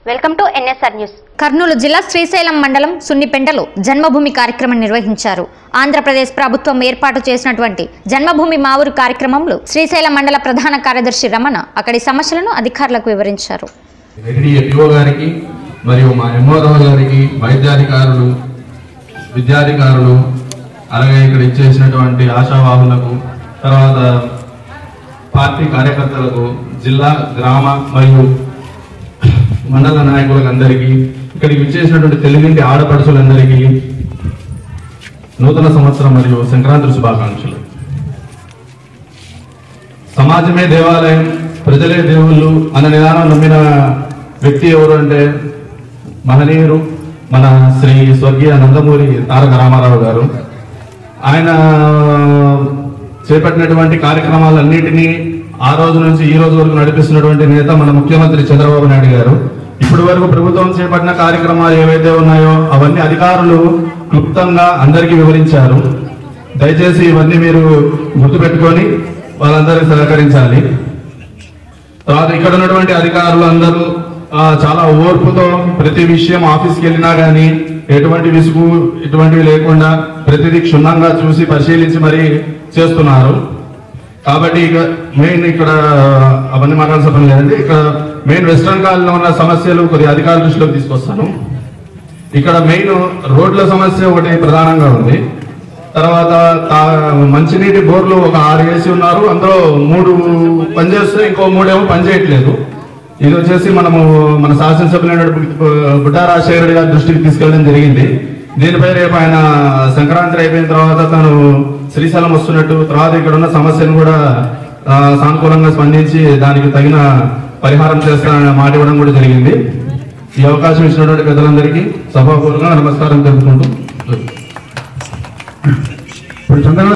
welcome to NSR news Kurnool జిల్లా శ్రీశైలం మండలం సున్నిపెంటలో జన్మభూమి కార్యక్రమం నిర్వహించారు ఆంధ్రప్రదేశ్ ప్రభుత్వం ఏర్పాటు చేసినటువంటి జన్మభూమి మా ఊరు కార్యక్రమంలో శ్రీశైలం మండల ప్రధాన కార్యదర్శి రమణ అక్కడి సమస్యలను అధికారులకు వివరించారు వెంకటి ఎపిఓ గారికి మరియు మా ఎంఓరావు గారికి వైద్యాధికారులు విద్యాధికారులు అలాగే ఇక్కడ ఇచ్చేసినటువంటి ఆశావాహులకు తర్వాత పార్టీ కార్యకర్తలకు జిల్లా గ్రామ మరియు మండల నాయకులకు అందరికీ ఇక్కడికి ఇచ్చేసినటువంటి తెలుగింటి ఆడపడుచులందరికీ నూతన సంవత్సరం మరియు సంక్రాంతి శుభాకాంక్షలు సమాజమే దేవాలయం ప్రజలే దేవుళ్ళు అన్న నిదానం నమ్మిన వ్యక్తి ఎవరు అంటే మహనీయుడు మన శ్రీ స్వర్గీయ నందమూరి తారక రామారావు గారు ఆయన చేపట్టినటువంటి కార్యక్రమాలన్నింటినీ ఆ రోజు నుంచి ఈ రోజు వరకు నడిపిస్తున్నటువంటి నేత మన ముఖ్యమంత్రి చంద్రబాబు నాయుడు గారు ఇప్పటి వరకు ప్రభుత్వం చేపట్టిన కార్యక్రమాలు ఏవైతే ఉన్నాయో అవన్నీ అధికారులు క్లుప్తంగా అందరికీ వివరించారు దయచేసి ఇవన్నీ మీరు గుర్తుపెట్టుకొని వాళ్ళందరికీ సహకరించాలి తర్వాత ఇక్కడ ఉన్నటువంటి అధికారులు అందరూ ఆ, చాలా ఓర్పుతో ప్రతి విషయం ఆఫీస్కి వెళ్ళినా గానీ ఎటువంటి విసుగు ఇటువంటివి లేకుండా ప్రతిదీ క్షుణ్ణంగా చూసి పరిశీలించి మరి చేస్తున్నారు కాబట్టి ఇక మెయిన్ ఇక్కడ అవన్నీ మాట్లాడాల్సిన పని లేదండి ఇక్కడ మెయిన్ వెస్ట్రన్ కాలంలో ఉన్న సమస్యలు కొద్దిగా అధికారుల దృష్టిలోకి తీసుకొస్తాను ఇక్కడ మెయిన్ రోడ్ల సమస్య ఒకటి ప్రధానంగా ఉంది తర్వాత తా- మంచినీటి బోర్లు ఒక ఆరు వేసి ఉన్నారు అందులో మూడు పనిచేస్తే ఇంకో మూడేమో పనిచేయట్లేదు ఇది వచ్చేసి మనము మన శాసనసభ్యులైన బుడ్డా రాజశేఖర గారి దృష్టికి తీసుకెళ్ళడం జరిగింది దీనిపై రేపు ఆయన సంక్రాంతి అయిపోయిన తర్వాత తను శ్రీశైలం వస్తున్నట్టు తర్వాత ఇక్కడ ఉన్న సమస్యను కూడా ఆ, సానుకూలంగా స్పందించి దానికి తగిన పరిహారం చేస్తానని మాట ఇవ్వడం కూడా జరిగింది ఈ అవకాశం ఇచ్చినటువంటి పెద్దలందరికీ సభాపూర్వకంగా నమస్కారం తెలుపుకుంటూ ఇప్పుడు చంద్రబాబు